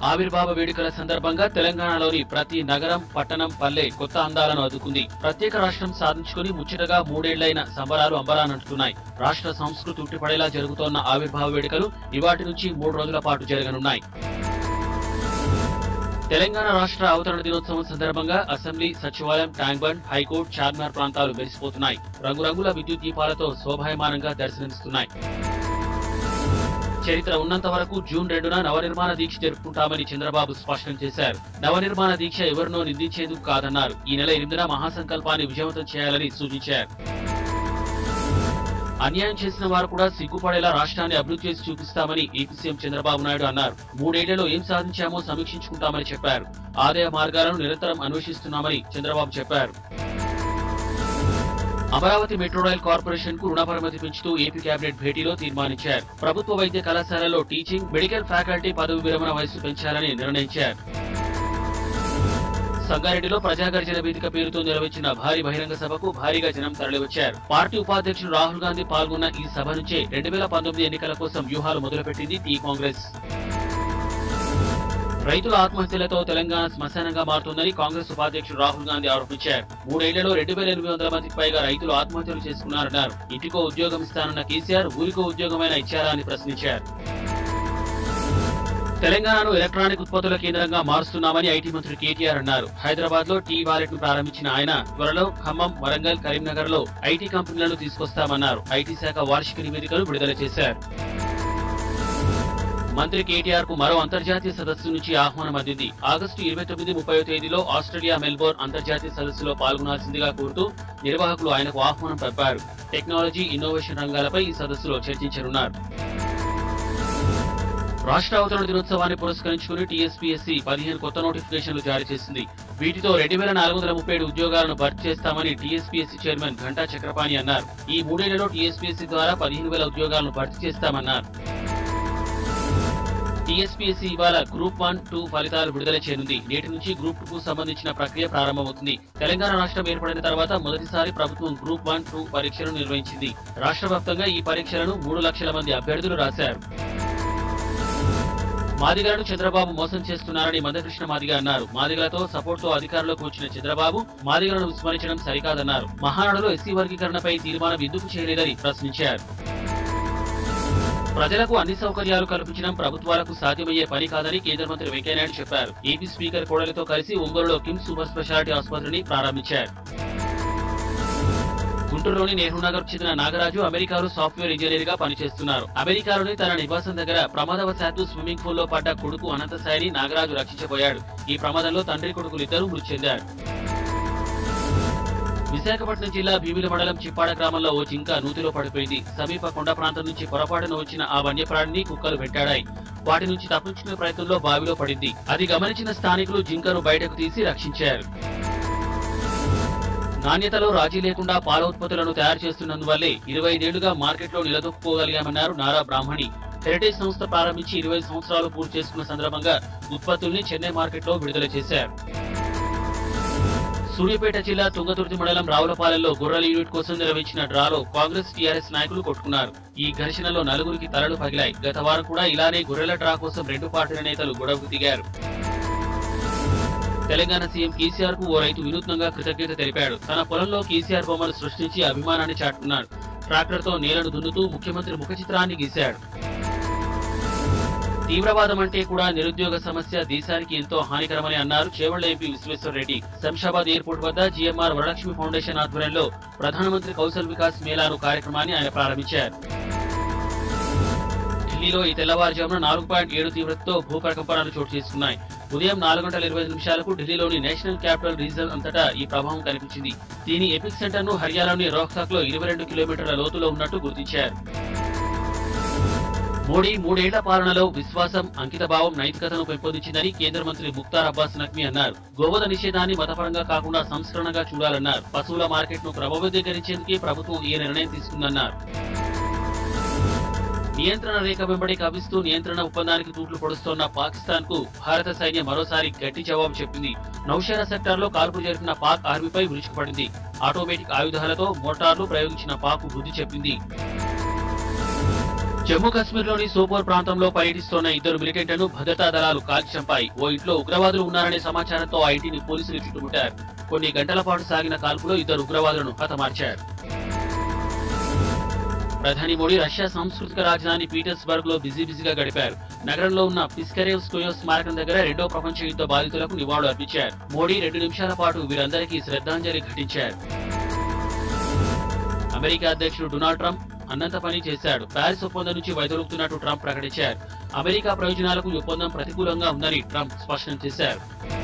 ఆవిర్భావ వేడుకల సందర్భంగా తెలంగాణలోని ప్రతి నగరం పట్టణం పల్లె కొత్త అందాలను అదుకుంది ప్రత్యేక రాష్ట్రం సాధించుకుని ముచ్చటగా మూడేళ్లైన సంబరాలు అంబరానంటున్నాయి రాష్ట్ర సంస్కృతి ఉట్టిపడేలా జరుగుతోన్న ఆవిర్భావ వేడుకలు ఇవాటి నుంచి మూడు రోజుల పాటు జరగనున్నాయి తెలంగాణ రాష్ట్ర అవతరణ దినోత్సవం సందర్భంగా అసెంబ్లీ సచివాలయం ట్యాంక్ బండ్ హైకోర్టు చార్మినార్ ప్రాంతాలు మెరిసిపోతున్నాయి రంగురంగుల విద్యుత్ దీపాలతో శోభాయమానంగా దర్శనమిస్తున్నాయి చరిత్ర ఉన్నంత వరకు జూన్ రెండున నవనిర్మాణ దీక్ష జరుపుకుంటామని చంద్రబాబు స్పష్టం చేశారు నవనిర్మాణ దీక్ష ఎవరినో నిందించేందుకు కాదన్నారు ఈ నెల ఎనిమిదిన మహాసంకల్పాన్ని విజయవంతం చేయాలని సూచించారు అన్యాయం చేసిన వారు కూడా సిగ్గుపడేలా రాష్ట్రాన్ని అభివృద్ధి చేసి చూపిస్తామని ఏపీ సీఎం చంద్రబాబు నాయుడు అన్నారు మూడేళ్లలో ఏం సాధించామో సమీక్షించుకుంటామని చెప్పారు ఆదాయ మార్గాలను నిరంతరం అన్వేషిస్తున్నామని చంద్రబాబు చెప్పారు అమరావతి మెట్రో రైల్ కార్పొరేషన్ కు రుణ పరిమితి పెంచుతూ ఏపీ కేబినెట్ భేటీలో తీర్మానించారు ప్రభుత్వ వైద్య కళాశాలలో టీచింగ్ మెడికల్ ఫ్యాకల్టీ పదవి విరమణ వయసు పెంచాలని నిర్ణయించారు సంగారెడ్డిలో ప్రజాగర్జన వేదిక పేరుతో నిర్వహించిన భారీ బహిరంగ సభకు భారీగా జనం తరలివచ్చారు పార్టీ ఉపాధ్యక్షుడు రాహుల్ గాంధీ పాల్గొన్న ఈ సభ నుంచే రెండు వేల పంతొమ్మిది ఎన్నికల కోసం వ్యూహాలు మొదలుపెట్టింది టీ కాంగ్రెస్ రైతుల ఆత్మహత్యలతో తెలంగాణ శ్మశానంగా మారుతుందని కాంగ్రెస్ ఉపాధ్యక్షుడు రాహుల్ గాంధీ ఆరోపించారు మూడేళ్లలో రెండు వేల ఎనిమిది వందల మందికి పైగా రైతులు ఆత్మహత్యలు చేసుకున్నారన్నారు ఇంటికో ఉద్యోగం ఇస్తానన్న కేసీఆర్ ఊరికో ఉద్యోగమైనా ఇచ్చారా అని ప్రశ్నించారు తెలంగాణను ఎలక్ట్రానిక్ ఉత్పత్తుల కేంద్రంగా మారుస్తున్నామని ఐటీ మంత్రి కేటీఆర్ అన్నారు హైదరాబాద్ లో టీ వాలెట్ ను ప్రారంభించిన ఆయన త్వరలో ఖమ్మం వరంగల్ కరీంనగర్ లో ఐటీ కంపెనీలను తీసుకొస్తామన్నారు ఐటీ శాఖ వార్షిక నివేదికను విడుదల చేశారు మంత్రి కేటీఆర్ కు మరో అంతర్జాతీయ సదస్సు నుంచి ఆహ్వానం అందింది ఆగస్టు ఇరవై తొమ్మిది ముప్పై తేదీలో ఆస్ట్రేలియా మెల్బోర్న్ అంతర్జాతీయ సదస్సులో పాల్గొనాల్సిందిగా కోరుతూ నిర్వాహకులు ఆయనకు ఆహ్వానం పంపారు టెక్నాలజీ ఇన్నోవేషన్ రంగాలపై ఈ సదస్సులో చర్చించనున్నారు రాష్ట్ర అవతరణ దినోత్సవాన్ని పురస్కరించుకుని టీఎస్పీఎస్సీ పదిహేను కొత్త నోటిఫికేషన్లు జారీ చేసింది వీటితో రెండు వేల నాలుగు వందల ముప్పై ఏడు ఉద్యోగాలను భర్తీ చేస్తామని టీఎస్పీఎస్సీ చైర్మన్ ఘంటా చక్రపాణి అన్నారు ఈ మూడేళ్లలో టీఎస్పీఎస్సీ ద్వారా పదిహేను వేల ఉద్యోగాలను భర్తీ చేస్తామన్నారు టీఎస్పీఎస్సీ ఇవాళ గ్రూప్ వన్ టూ ఫలితాలు విడుదల చేయనుంది నేటి నుంచి గ్రూప్ టూ కు సంబంధించిన ప్రక్రియ ప్రారంభమవుతుంది తెలంగాణ రాష్ట్రం ఏర్పడిన తర్వాత మొదటిసారి ప్రభుత్వం గ్రూప్ వన్ టూ పరీక్షలను నిర్వహించింది రాష్ట్ర వ్యాప్తంగా ఈ పరీక్షలను మూడు లక్షల మంది అభ్యర్థులు రాశారు మాదిగలను చంద్రబాబు మోసం చేస్తున్నారని మందకృష్ణ మాదిగ అన్నారు మాదిగలతో సపోర్ట్ తో అధికారంలోకి వచ్చిన చంద్రబాబు మాదిగలను విస్మరించడం సరికాదన్నారు మహానాడులో ఎస్సీ వర్గీకరణపై తీర్మానం ఎందుకు చేయలేదని ప్రశ్నించారు ప్రజలకు అన్ని సౌకర్యాలు కల్పించడం ప్రభుత్వాలకు సాధ్యమయ్యే పని కాదని కేంద్ర మంత్రి వెంకయ్యనాయుడు చెప్పారు ఏపీ స్పీకర్ కోడలితో కలిసి ఒంగోలులో కిమ్స్ సూపర్ స్పెషాలిటీ ఆసుపత్రిని ప్రారంభించారు గుంటూరులోని నెహ్రూ నగర్ చెందిన నాగరాజు అమెరికాలో సాఫ్ట్వేర్ ఇంజనీర్ గా పనిచేస్తున్నారు అమెరికాలోని తన నివాసం దగ్గర ప్రమాదవశాత్తు స్విమ్మింగ్ పూల్ లో పడ్డ కొడుకు అనంతసాయిని నాగరాజు రక్షించబోయాడు ఈ ప్రమాదంలో తండ్రి కొడుకులు ఇద్దరు మృతి చెందారు విశాఖపట్నం జిల్లా భీమిలి మండలం చిప్పాడ గ్రామంలో ఓ జింక నూతిలో పడిపోయింది సమీప కొండ ప్రాంతం నుంచి పొరపాటున వచ్చిన ఆ వన్యప్రాణిని కుక్కలు వెంటాడాయి వాటి నుంచి తప్పించుకునే ప్రయత్నంలో బావిలో పడింది అది గమనించిన స్థానికులు జింకను బయటకు తీసి రక్షించారు నాణ్యతలో రాజీ లేకుండా పాల ఉత్పత్తులను తయారు చేస్తున్నందువల్లే ఇరవై ఐదేళ్లుగా మార్కెట్లో నిలదొక్కుకోగలిగామన్నారు నారా బ్రాహ్మణి హెరిటేజ్ సంస్థ ప్రారంభించి ఇరవై సంవత్సరాలు పూర్తి చేసుకున్న సందర్భంగా ఉత్పత్తుల్ని చెన్నై మార్కెట్లో విడుదల చేశారు సూర్యాపేట జిల్లా తుంగతుర్తి మండలం రావులపాలెంలో గుర్రాల యూనిట్ కోసం నిర్వహించిన డ్రాలో కాంగ్రెస్ టీఆర్ఎస్ నాయకులు కొట్టుకున్నారు ఈ ఘర్షణలో నలుగురికి తలలు పగిలాయి గత వారం కూడా ఇలానే గొర్రెల డ్రా కోసం రెండు పార్టీల నేతలు గొడవకు దిగారు తెలంగాణ సీఎం కేసీఆర్ కు ఓ రైతు వినూత్నంగా కృతజ్ఞత తెలిపాడు తన పొలంలో కేసీఆర్ బొమ్మలు సృష్టించి అభిమానాన్ని చాటుకున్నాడు ట్రాక్టర్ తో నేలను దున్నుతూ ముఖ్యమంత్రి ముఖ చిత్రాన్ని గీశాడు తీవ్రవాదం అంటే కూడా నిరుద్యోగ సమస్య దేశానికి ఎంతో హానికరమని అన్నారు చేవళ్ల ఎంపీ విశ్వేశ్వర రెడ్డి శంషాబాద్ ఎయిర్పోర్ట్ వద్ద జీఎంఆర్ వరలక్ష్మి ఫౌండేషన్ ఆధ్వర్యంలో ప్రధానమంత్రి కౌశల్ వికాస్ మేళాను కార్యక్రమాన్ని ఆయన ప్రారంభించారు ఢిల్లీలో ఈ తెల్లవారుజామున నాలుగు పాయింట్ ఏడు తీవ్రతతో భూకంపనాలు చోటు చేసుకున్నాయి ఉదయం నాలుగు గంటల ఇరవై ఐదు నిమిషాలకు ఢిల్లీలోని నేషనల్ క్యాపిటల్ రీజన్ అంతటా ఈ ప్రభావం కనిపించింది దీని ఎపిక్ సెంటర్ ను హర్యానాలోని రోహ్తాక్ లో ఇరవై రెండు కిలోమీటర్ల లోతులో ఉన్నట్టు గుర్తించారు మోడీ మూడేళ్ల పాలనలో విశ్వాసం అంకితభావం నైతికతను పెంపొందించిందని కేంద్ర మంత్రి ముక్తార్ అబ్బాస్ నక్వీ అన్నారు గోవధ నిషేధాన్ని మతపరంగా కాకుండా సంస్కరణగా చూడాలన్నారు పశువుల మార్కెట్ ను క్రమబద్ధీకరించేందుకే ప్రభుత్వం ఈ నిర్ణయం తీసుకుందన్నారు నియంత్రణ రేఖ వెంబడి కవిస్తూ నియంత్రణ ఒప్పందానికి తూట్లు పొడుస్తోన్న పాకిస్తాన్ కు భారత సైన్యం మరోసారి గట్టి జవాబు చెప్పింది నౌషేరా సెక్టార్ లో కాల్పులు జరిపిన పాక్ ఆర్మీపై విరుచుకుపడింది ఆటోమేటిక్ ఆయుధాలతో మోటార్లు ప్రయోగించిన పాక్ బుద్ధి చెప్పింది జమ్మూ కాశ్మీర్లోని సోపోర్ ప్రాంతంలో పర్యటిస్తున్న ఇద్దరు మిలిటెంట్లను భద్రతా దళాలు కాల్చి చంపాయి ఓ ఇంట్లో ఉగ్రవాదులు ఉన్నారనే సమాచారంతో ఆ ఇంటిని పోలీసులు చుట్టుముట్టారు కొన్ని గంటల పాటు సాగిన కాల్పులో ఇద్దరు ఉగ్రవాదులను హతమార్చారు ప్రధాని మోడీ రష్యా సాంస్కృతిక రాజధాని పీటర్స్బర్గ్ లో బిజీ బిజీగా గడిపారు నగరంలో ఉన్న పిస్కరేవ్ స్కోయో స్మారకం దగ్గర రెండో ప్రపంచ యుద్ధ బాధితులకు నివాళులు అర్పించారు మోడీ రెండు నిమిషాల పాటు వీరందరికీ శ్రద్ధాంజలి ఘటించారు అమెరికా అధ్యక్షుడు డొనాల్డ్ ట్రంప్ అన్నంత పని చేశాడు ప్యారిస్ ఒప్పందం నుంచి వైదొలుగుతున్నట్టు ట్రంప్ ప్రకటించారు అమెరికా ప్రయోజనాలకు ఈ ఒప్పందం ప్రతికూలంగా ఉందని ట్రంప్ స్పష్టం చేశారు